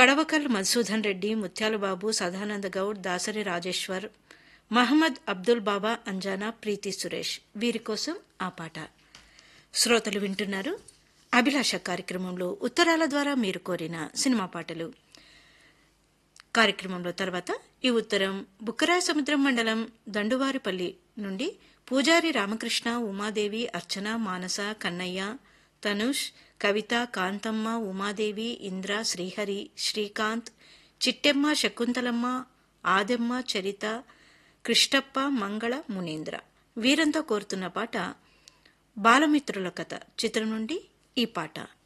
కడవకల్ మధుసూదన్ రెడ్డి ముత్యాలబాబు సదానంద గౌడ్ దాసరి రాజేశ్వర్ మహమ్మద్ అబ్దుల్ బాబా అంజానా ప్రీతి సురేష్ వీరి కోసం ఆ పాట శ్రోతలు వింటున్నారు అభిలాష కార్యక్రమంలో ఉత్తరాల ద్వారా మీరు కోరిన సినిమా పాటలు కార్యక్రమంలో తర్వాత ఈ ఉత్తరం బుక్కరాయ సముద్రం మండలం దండువారిపల్లి నుండి పూజారి రామకృష్ణ ఉమాదేవి అర్చన మానస కన్నయ్య తనుష్ కవిత కాంతమ్మ ఉమాదేవి ఇంద్ర శ్రీహరి శ్రీకాంత్ చిట్టెమ్మ శకుంతలమ్మ ఆదెమ్మ చరిత కృష్ణప్ప మంగళ మునీంద్ర వీరంతా కోరుతున్న పాట బాలమిత్రుల కథ చిత్రం నుండి ఈ పాట